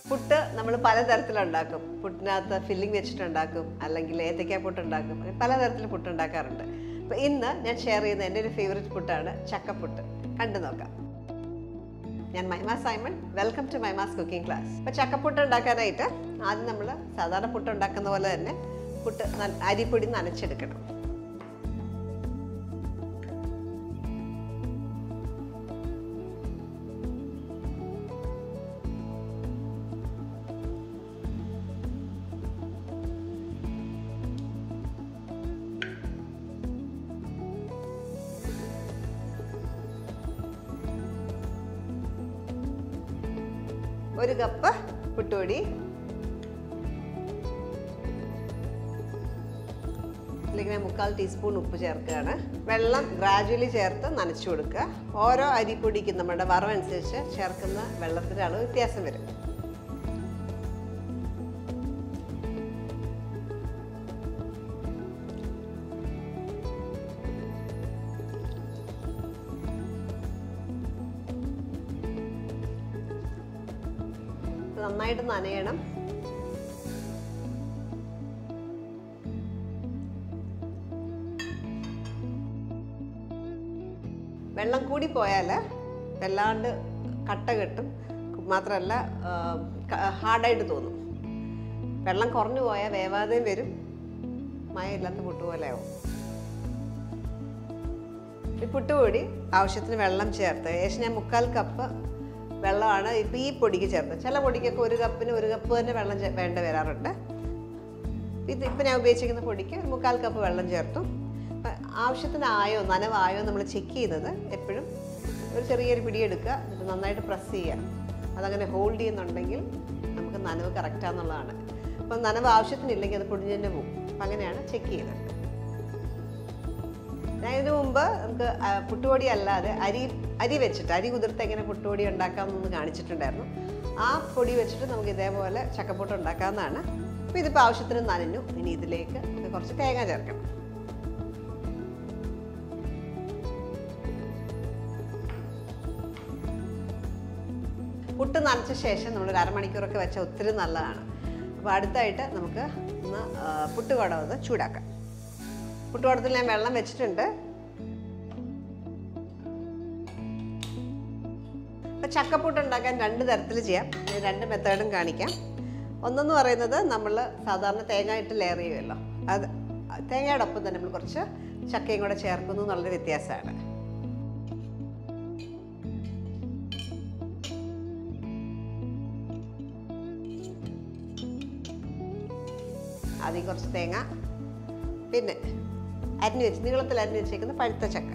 പുട്ട് നമ്മൾ പലതരത്തിലുണ്ടാക്കും പുട്ടിനകത്ത് ഫില്ലിംഗ് വെച്ചിട്ടുണ്ടാക്കും അല്ലെങ്കിൽ ഏത്തയ്ക്ക പുട്ട് ഉണ്ടാക്കും അങ്ങനെ പലതരത്തിൽ പുട്ട് ഉണ്ടാക്കാറുണ്ട് അപ്പോൾ ഇന്ന് ഞാൻ ഷെയർ ചെയ്യുന്ന എൻ്റെ ഒരു ഫേവറേറ്റ് പുട്ടാണ് ചക്കപ്പുട്ട് കണ്ടു നോക്കാം ഞാൻ Mahima Simon welcome to Mymas cooking class അപ്പോൾ ചക്കപ്പുട്ട് ഉണ്ടാക്കാനായിട്ട് ആദ്യം നമ്മൾ സാധാരണ പുട്ട് ഉണ്ടാക്കുന്ന പോലെ തന്നെ പുട്ട് ന- അരിപ്പൊടി നനച്ചെടുക്കണം ഒരു കപ്പ് പുട്ടുപൊടി അല്ലെങ്കിൽ ഞാൻ മുക്കാൽ ടീസ്പൂൺ ഉപ്പ് ചേർക്കുകയാണ് വെള്ളം ഗ്രാജുവലി ചേർത്ത് നനച്ചു കൊടുക്കുക ഓരോ അരിപ്പൊടിക്കും നമ്മുടെ വറവനുസരിച്ച് ചേർക്കുന്ന വെള്ളത്തിൻ്റെ അളവ് വ്യത്യാസം വരും ഇത് നന്നായിട്ട് നനയണം വെള്ളം കൂടി പോയാൽ വല്ലാണ്ട് കട്ട കെട്ടും മാത്രമല്ല ഹാർഡായിട്ട് തോന്നും വെള്ളം കുറഞ്ഞു പോയാൽ വേവാതെയും വരും മയമില്ലാത്ത പുട്ട് പോലെ ആവും ഈ പുട്ടുപൊടി ആവശ്യത്തിന് വെള്ളം ചേർത്ത് ഏകദേശം ഞാൻ മുക്കാൽ കപ്പ് വെള്ളമാണ് ഇപ്പം ഈ പൊടിക്ക് ചേർത്തത് ചില പൊടിക്കൊക്കെ ഒരു കപ്പിന് ഒരു കപ്പ് തന്നെ വെള്ളം ചേ- വേണ്ട വരാറുണ്ട് ഇത് ഇപ്പം ഞാൻ ഉപയോഗിച്ചിരിക്കുന്ന പൊടിക്ക് ഒരു മുക്കാൽ കപ്പ് വെള്ളം ചേർത്തു അപ്പം ആവശ്യത്തിനായോ നനവായോ നമ്മൾ ചെക്ക് ചെയ്യുന്നത് എപ്പോഴും ഒരു ചെറിയൊരു പിടി എടുക്കുക എന്നിട്ട് നന്നായിട്ട് പ്രസ് ചെയ്യുക അതങ്ങനെ ഹോൾഡ് ചെയ്യുന്നുണ്ടെങ്കിൽ നമുക്ക് നനവ് കറക്റ്റാന്നുള്ളതാണ് അപ്പം നനവ് ആവശ്യത്തിനില്ലെങ്കിൽ അത് പൊടിഞ്ഞു തന്നെ പോകും അപ്പം അങ്ങനെയാണ് ചെക്ക് ചെയ്യുന്നത് ഞാൻ ഇതിനു മുമ്പ് നമുക്ക് ആ, പുട്ടുപൊടി അല്ലാതെ അരി അരി വെച്ചിട്ട് അരി കുതിർത്ത് എങ്ങനെ പുട്ടുപൊടി ഉണ്ടാക്കാമെന്നൊന്ന് കാണിച്ചിട്ടുണ്ടായിരുന്നു ആ പൊടി വെച്ചിട്ട് നമുക്ക് ഇതേപോലെ ചക്കപ്പുട്ട് ഉണ്ടാക്കാവുന്നതാണ് അപ്പോൾ ഇതിപ്പോൾ ആവശ്യത്തിന് നനഞ്ഞു ഇനി ഇതിലേക്ക് നമുക്ക് കുറച്ച് തേങ്ങ ചേർക്കണം പുട്ട് നനച്ച ശേഷം നമ്മൾ ഒരു അരമണിക്കൂറൊക്കെ വെച്ചാൽ ഒത്തിരി നല്ലതാണ് അപ്പോൾ അടുത്തായിട്ട് നമുക്ക് ഒന്ന് ആ, പുട്ടുകുടം ഒന്ന് ചൂടാക്കാം പുട്ടുകുടത്തിൽ ഞാൻ വെള്ളം വെച്ചിട്ടുണ്ട് അപ്പോൾ ചക്കപ്പുട്ട് ഉണ്ടാക്കാൻ രണ്ട് തരത്തിൽ ചെയ്യാം ഞാൻ രണ്ട് മെത്തേഡും കാണിക്കാം ഒന്നെന്ന് പറയുന്നത് നമ്മൾ സാധാരണ തേങ്ങ ഇട്ട് ലെയർ ചെയ്യുമല്ലോ അത് തേങ്ങയുടെ ഒപ്പം തന്നെ നമ്മൾ കുറച്ച് ചക്കയും കൂടെ ചേർക്കുന്നു എന്നുള്ളൊരു വ്യത്യാസമാണ് ആദ്യം കുറച്ച് തേങ്ങ പിന്നെ അരിഞ്ഞു വെച്ച് നീളത്തിൽ അരിഞ്ഞു വെച്ചേക്കുന്ന പഴുത്ത ചക്ക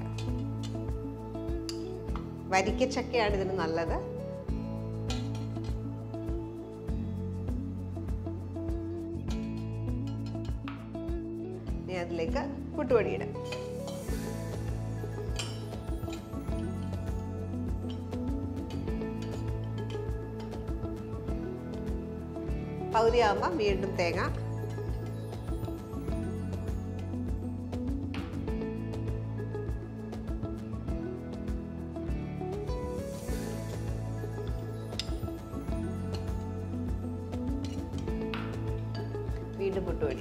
വരിക്ക ചക്കയാണ് ഇതിന് നല്ലത് ഇനി അതിലേക്ക് പുട്ടുപൊടി ഇടാം പകുതിയാകുമ്പോൾ വീണ്ടും തേങ്ങ വീണ്ടും പുട്ടുപൊടി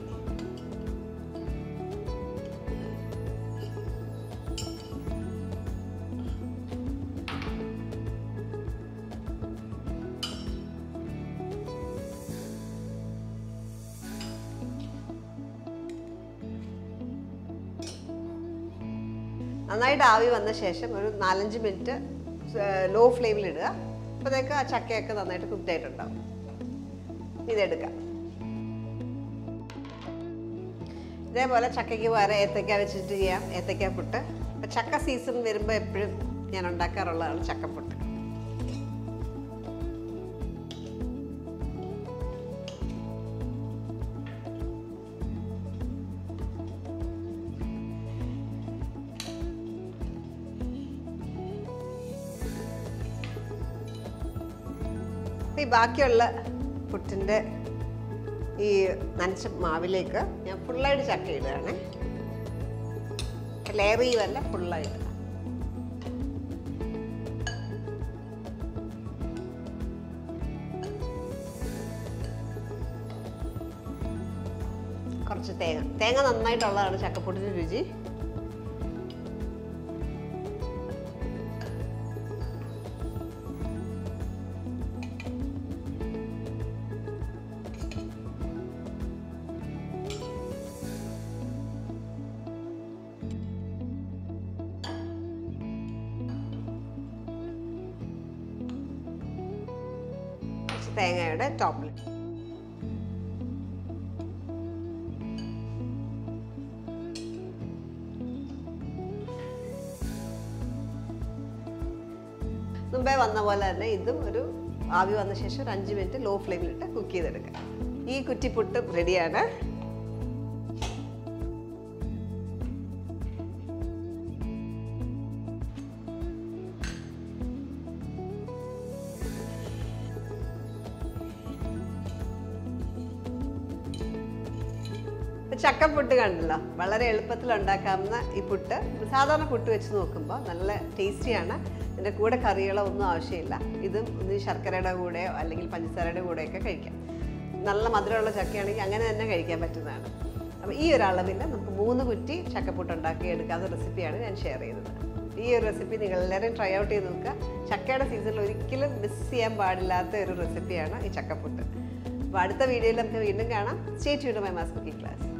നന്നായിട്ട് ആവി വന്ന ശേഷം ഒരു നാലഞ്ച് മിനിറ്റ് ലോ ഫ്ലെയിമിൽ ഇടുക അപ്പോഴത്തേക്ക് ആ ചക്കയൊക്കെ നന്നായിട്ട് കുക്ക്ഡ് ആയിട്ടുണ്ടാവും ഇതെടുക്കാം ഇതേപോലെ ചക്കയ്ക്ക് പകരം ഏത്തയ്ക്ക വെച്ചിട്ട് ചെയ്യാം ഏത്തയ്ക്ക പുട്ട് അപ്പം ചക്ക സീസൺ വരുമ്പോൾ എപ്പോഴും ഞാൻ ഉണ്ടാക്കാറുള്ളതാണ് ചക്കപ്പുട്ട് അപ്പൊ ഈ ബാക്കിയുള്ള പുട്ടിൻ്റെ ഈ നനച്ച മാവിലേക്ക് ഞാൻ ഫുള്ളായിട്ട് ചക്ക ഇടുകയാണേ ലെയർ ചെയ്യുമല്ല ഫുള്ളായിട്ട് കുറച്ച് തേങ്ങ തേങ്ങ നന്നായിട്ടുള്ളതാണ് ചക്കപ്പുട്ടിന് രുചി കുറച്ച് തേങ്ങയുടെ ടോപ്പിൽ മുമ്പേ വന്ന പോലെ തന്നെ ഇതും ഒരു ആവി വന്ന ശേഷം ഒരു അഞ്ച് മിനിറ്റ് ലോ ഫ്ലെയിമിലിട്ട് കുക്ക് ചെയ്തെടുക്കാം ഈ കുറ്റിപ്പുട്ട് റെഡിയാണ് ഇപ്പൊ ചക്കപ്പുട്ട് കണ്ടല്ലോ വളരെ എളുപ്പത്തിൽ ഉണ്ടാക്കാവുന്ന ഈ പുട്ട് സാധാരണ പുട്ട് വെച്ച് നോക്കുമ്പോൾ നല്ല ടേസ്റ്റിയാണ് ഇതിൻ്റെ കൂടെ കറികളോ ഒന്നും ആവശ്യമില്ല ഇതും ഒന്ന് ശർക്കരയുടെ കൂടെയോ അല്ലെങ്കിൽ പഞ്ചസാരയുടെ കൂടെയൊക്കെ കഴിക്കാം നല്ല മധുരമുള്ള ചക്കയാണെങ്കിൽ അങ്ങനെ തന്നെ കഴിക്കാൻ പറ്റുന്നതാണ് അപ്പോൾ ഈ ഒരു അളവിൽ നമുക്ക് മൂന്ന് കുറ്റി ചക്കപ്പുട്ട് ഉണ്ടാക്കി എടുക്കാവുന്ന റെസിപ്പിയാണ് ഞാൻ ഷെയർ ചെയ്തത് ഈ ഒരു റെസിപ്പി നിങ്ങൾ എല്ലാവരും ട്രൈ ഔട്ട് ചെയ്ത് നോക്കുക ചക്കയുടെ സീസണിൽ ഒരിക്കലും മിസ് ചെയ്യാൻ പാടില്ലാത്ത ഒരു റെസിപ്പിയാണ് ഈ ചക്കപ്പുട്ട് അപ്പോൾ അടുത്ത വീഡിയോയിൽ നമുക്ക് വീണ്ടും കാണാം സ്റ്റേ ട്യൂഡ് മൈ മാസ് കുക്കിംഗ് ക്ലാസ്